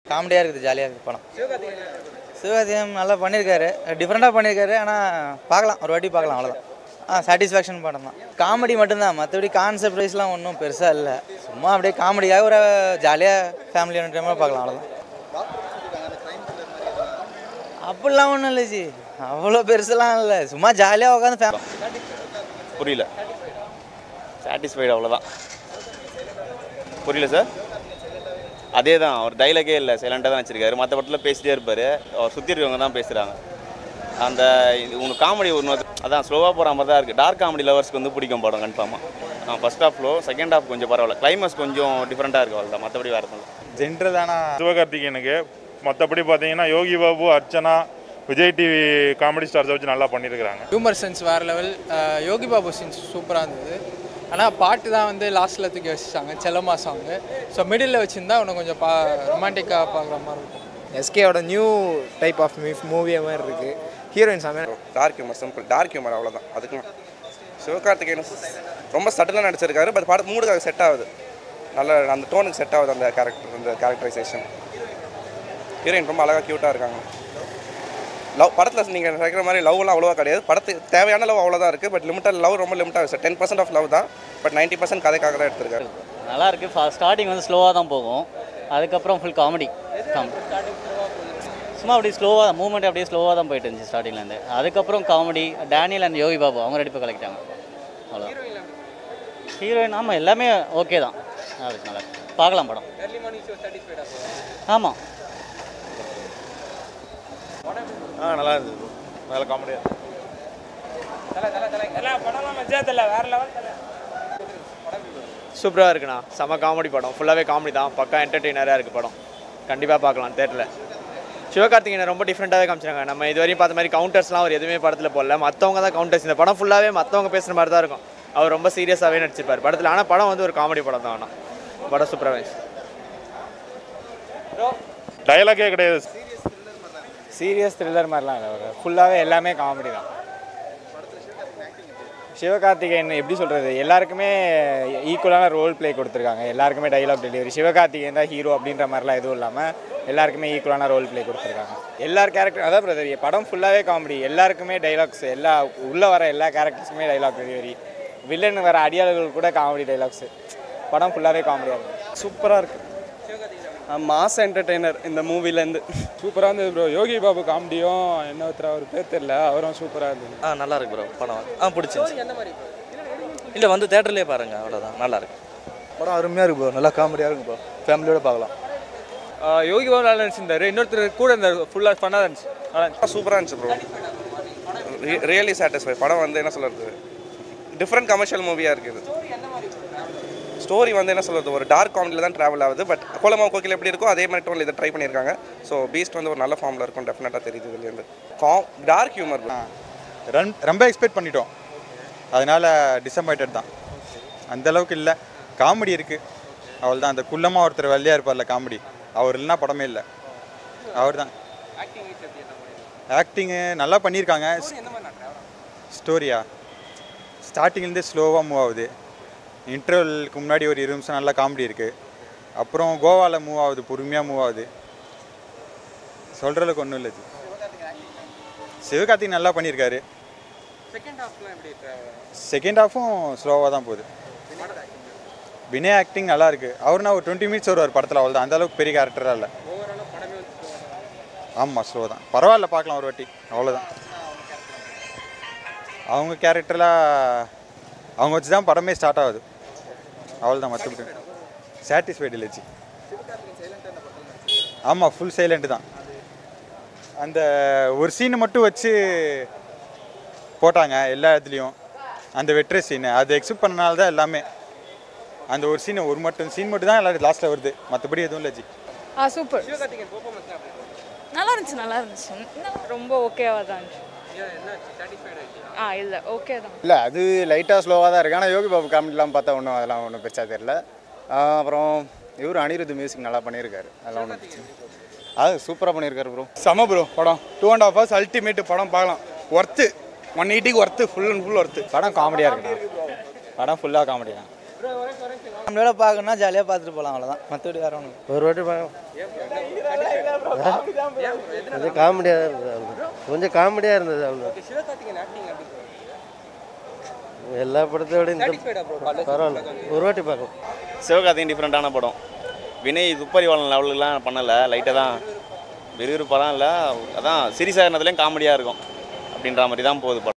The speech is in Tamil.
காமெடியாக இருக்குது ஜாலியாக இருக்குது படம் சிவகார்த்திகேயன் நல்லா பண்ணியிருக்காரு டிஃப்ரெண்ட்டாக பண்ணியிருக்காரு ஆனால் பார்க்கலாம் ஒரு வாட்டி பார்க்கலாம் அவ்வளோதான் ஆ சாட்டிஸ்ஃபேக்ஷன் படம் தான் காமெடி மட்டும்தான் மற்றபடி கான்செப்ட் வைஸ்லாம் ஒன்றும் பெருசாக இல்லை சும்மா அப்படியே காமெடியாக ஒரு ஜாலியாக ஃபேமிலி என்டர்டைமாக பார்க்கலாம் அவ்வளோதான் அப்படிலாம் ஒன்றும் இல்லை ஜி அவ்வளோ பெருசெல்லாம் இல்லை சும்மா ஜாலியாக உட்காந்து ஃபேம் புரியல சாட்டிஸ்ஃபைடு அவ்வளோதான் புரியல சார் அதே தான் அவர் டைலாகே இல்லை சைலண்டாக தான் வச்சிருக்காரு மற்ற படத்தில் பேசிட்டே இருப்பார் அவர் சுற்றி இருக்கவங்க தான் பேசுகிறாங்க அந்த இது உங்க காமெடி ஒன்று அதான் ஸ்லோவாக போகிற மாதிரி தான் இருக்குது டார்க் காமெடி லவர்ஸ்க்கு வந்து பிடிக்கும் படம் கன்ஃபார்மாக ஃபர்ஸ்ட் ஹாஃப்லோ செகண்ட் ஹாஃப் கொஞ்சம் பரவாயில்ல கிளைமேக்ஸ் கொஞ்சம் டிஃப்ரெண்ட்டாக இருக்குது அவ்வளோதான் மற்றபடி வேறு எதுவும் இல்லை ஜென்ரலான சிவகார்த்திகேயனுக்கு மற்றபடி பார்த்தீங்கன்னா யோகி பாபு அர்ச்சனா விஜய் டிவி காமெடி ஸ்டார்ஸை வச்சு நல்லா பண்ணியிருக்கிறாங்க ஹியூமர் சென்ஸ் வேறு லெவல் யோகி பாபு சீன்ஸ் சூப்பராக இருந்தது ஆனால் பாட்டு தான் வந்து லாஸ்ட்டில் தூக்கி வச்சுட்டாங்க செல்லம்மா சாங்கு ஸோ மிடில் வச்சுருந்தா இன்னும் கொஞ்சம் பா ரொமான்டிக்காக பார்க்குற மாதிரி இருக்கும் எஸ்கேவோட நியூ டைப் ஆஃப் மூவியே மாதிரி இருக்குது ஹீரோயின் சாமி dark humour simple dark humour அவ்வளோதான் அதுக்கும் சிவகார்த்திகேயன் ரொம்ப சட்டிலாக நடிச்சிருக்காரு பட் படம் மூடுக்காக செட் ஆகுது நல்ல அந்த டோனுக்கு செட் ஆகுது அந்த கேரக்டர் அந்த கேரக்டரைசேஷன் ஹீரோயின் ரொம்ப அழகாக க்யூட்டாக இருக்காங்க லவ் படத்தில் நீங்கள் நினைக்கிற மாதிரி லவ்லாம் அவ்வளோவா கிடையாது படத்துக்கு தேவையான லவ் அவ்வளோதான் இருக்குது பட் லிமிட்டட் லவ் ரொம்ப லிமிட்டாக இருக்குது டென் பர்சன்ட் ஆஃப் லவ் தான் பட் நைன்ட்டி பர்சன்ட் கதைக்காக தான் எடுத்திருக்காரு நல்லா இருக்கு ஸ்டார்டிங் வந்து ஸ்லோவாக தான் போகும் அதுக்கப்புறம் ஃபுல் காமெடி சும்மா அப்படியே ஸ்லோவாக மூவ்மெண்ட் அப்படியே ஸ்லோவாக தான் போயிட்டு இருந்துச்சு ஸ்டார்டிங்லேருந்து அதுக்கப்புறம் comedy Daniel and Yogi Babu அவங்க ரெண்டு பேர் கலக்கிட்டாங்க அவ்வளோ ஹீரோயின் ஆமாம் எல்லாமே ஓகே தான் அதுக்கு நல்லா இருக்கு. பார்க்கலாம் படம் ஆமாம் ஆ நல்லா இருந்தது நல்ல காமெடியாக சூப்பராக இருக்குண்ணா செம காமெடி படம் ஃபுல்லாகவே காமெடி தான் பக்கா என்டர்டெய்னராக இருக்குது படம் கண்டிப்பாக பார்க்கலாம் தேட்டரில் சிவகார்த்திகேயனை ரொம்ப டிஃப்ரெண்ட்டாகவே காமிச்சாங்க நம்ம இது வரையும் பார்த்த மாதிரி கவுண்டர்ஸ்லாம் அவர் எதுவுமே படத்தில் போடல மற்றவங்க தான் கவுண்டர்ஸ் இந்த படம் ஃபுல்லாகவே மற்றவங்க பேசுகிற மாதிரி தான் இருக்கும் அவர் ரொம்ப சீரியஸாகவே நடிச்சிருப்பார் படத்தில் ஆனால் படம் வந்து ஒரு காமெடி படம் தான் ஆனால் படம் சூப்பராக இருந்துச்சு டைலாகே கிடையாது சீரியஸ் த்ரில்லர் மாதிரிலாம் இல்லை ஃபுல்லாகவே எல்லாமே காமெடி தான் சிவகார்த்திகேயன் எப்படி சொல்கிறது எல்லாருக்குமே ஈக்குவலான ரோல் ப்ளே கொடுத்துருக்காங்க எல்லாருக்குமே டைலாக் டெலிவரி சிவகார்த்திகேயன் தான் ஹீரோ அப்படின்ற மாதிரிலாம் எதுவும் இல்லாமல் எல்லாருக்குமே ஈக்குவலான ரோல் ப்ளே கொடுத்துருக்காங்க எல்லார் கேரக்டர் அதான் பிரதர் படம் ஃபுல்லாகவே காமெடி எல்லாருக்குமே டைலாக்ஸ் எல்லா உள்ளே வர எல்லா கேரக்டர்ஸுமே டைலாக் டெலிவரி வில்லன் வர அடியாளர்கள் கூட காமெடி டைலாக்ஸு படம் ஃபுல்லாகவே காமெடியாக இருக்கும் சூப்பராக இருக்கு மாஸ் என்டர்டெய்னர் இந்த மூவிலேருந்து சூப்பராக இருந்தது ப்ரோ யோகி பாபு காமெடியும் என்ன ஒருத்தர் அவர் பேர் தெரியல அவரும் சூப்பராக இருந்தது ஆ நல்லா இருக்கு ப்ரோ படம் ஆ பிடிச்சிருந்துச்சு இல்லை வந்து தேட்டர்லேயே பாருங்க அவ்வளோதான் நல்லா இருக்கு படம் அருமையாக இருக்கு ப்ரோ நல்லா காமெடியாக இருக்கும் ப்ரோ ஃபேமிலியோட பார்க்கலாம் யோகி பாபு நல்லா நினச்சிருந்தாரு இன்னொருத்தர் கூட இருந்தார் ஃபுல்லாக ஃபன்னாக இருந்துச்சு நல்லா சூப்பராக இருந்துச்சு ப்ரோ ரியலி சாட்டிஸ்ஃபை படம் வந்து என்ன சொல்கிறது டிஃப்ரெண்ட் கமர்ஷியல் மூவியாக இருக்குது ஸ்டோரி வந்து என்ன சொல்கிறது ஒரு டார்க் காமெடியில் தான் ட்ராவல் ஆகுது பட் கோலமா கோக்கில் எப்படி இருக்கோ அதே மாதிரி டோனில் இதை ட்ரை பண்ணியிருக்காங்க ஸோ பீஸ்ட் வந்து ஒரு நல்ல ஃபார்மில் இருக்கும் டெஃபினட்டாக தெரியுது இதுலேருந்து காம் டார்க் ஹியூமர் ரன் ரொம்ப எக்ஸ்பெக்ட் பண்ணிட்டோம் அதனால டிசப்பாயிட்டட் தான் அந்த அளவுக்கு இல்லை காமெடி இருக்குது அவள் தான் அந்த குள்ளமாக ஒருத்தர் வெள்ளையாக இருப்பார்ல காமெடி அவர் இல்லைன்னா படமே இல்லை அவர் தான் ஆக்டிங்கு நல்லா பண்ணியிருக்காங்க ஸ்டோரியா ஸ்டார்டிங்லேருந்து ஸ்லோவாக மூவ் ஆகுது இன்டர்வலுக்கு முன்னாடி ஒரு இருபது நிமிஷம் நல்லா காமெடி இருக்குது அப்புறம் கோவாவில் மூவ் ஆகுது பொறுமையாக மூவ் ஆகுது சொல்கிற அளவுக்கு ஒன்றும் இல்லை இது சிவகார்த்திக் நல்லா பண்ணியிருக்காரு செகண்ட் ஹாஃபும் ஸ்லோவாக தான் போகுது வினய் ஆக்டிங் நல்லா இருக்கு அவர்னா ஒரு டுவெண்ட்டி மினிட்ஸ் வருவார் படத்தில் அவ்வளோதான் அந்த அளவுக்கு பெரிய கேரக்டராக இல்லை ஆமாம் ஸ்லோ தான் பரவாயில்ல பார்க்கலாம் ஒரு வாட்டி அவ்வளோதான் அவங்க கேரக்டர்லாம் அவங்க வச்சு தான் படமே ஸ்டார்ட் ஆகுது அவ்வளோதான் மற்றபடி சாட்டிஸ்ஃபைடு இல்லை ஜி ஆமாம் ஃபுல் சைலண்ட் தான் அந்த ஒரு சீனை மட்டும் வச்சு போட்டாங்க எல்லா இடத்துலையும் அந்த வெற்ற சீனு அது எக்ஸப்ட் பண்ணனால தான் எல்லாமே அந்த ஒரு சீன் ஒரு மட்டும் சீன் மட்டும் தான் எல்லாரும் லாஸ்ட்டில் வருது மற்றபடி எதுவும் இல்லை ஜி ஆ சூப்பர் நல்லா இருந்துச்சு நல்லா இருந்துச்சு ரொம்ப ஓகேவா தான் இருந்துச்சு ஆ இல்லை ஓகே தான் இல்லை அது லைட்டாக ஸ்லோவாக தான் இருக்குது ஆனால் யோகி பாபு காமெடிலாம் பார்த்தா ஒன்றும் அதெல்லாம் ஒன்றும் பெருசாக தெரியல ஆஹ் அப்புறம் இவர் அனிருத் மியூசிக் நல்லா பண்ணியிருக்காரு அதெல்லாம் ஒன்றும் பிரச்சனை இல்லை. அது சூப்பராக பண்ணியிருக்காரு ப்ரோ செம ப்ரோ படம் two and half hours ultimate படம் பார்க்கலாம் ஒர்த்து ஒன் எயிட்டிக்கு worth full and full worth படம் காமெடியாக இருக்குண்ணா படம் ஃபுல்லாக காமெடி தான் நம்மளோட பார்க்கணும்னா ஜாலியாக பார்த்துட்டு போகலாம் அவ்வளோதான் மற்றபடி வேற ஒன்றும் ஒரு வாட்டி பார்க்கலாம் கொஞ்சம் காமெடியாக இருந்தது அவ்வளோ கொஞ்சம் காமெடியாக இருந்தது அவ்வளோ எல்லா படத்தோட இந்த பரவாயில்ல ஒரு வாட்டி பார்க்கலாம் சிவகார்த்திகேயன் டிஃப்ரெண்ட்டான படம் வினய் துப்பறிவாளன் லெவலுக்குலாம் பண்ணலை லைட்டாக தான் விறுவிறுப்பாலாம் இல்லை அதான் சீரியஸாக இருந்ததுலேயும் காமெடியாக இருக்கும் அப்படின்ற மாதிரி தான் போகுது படம்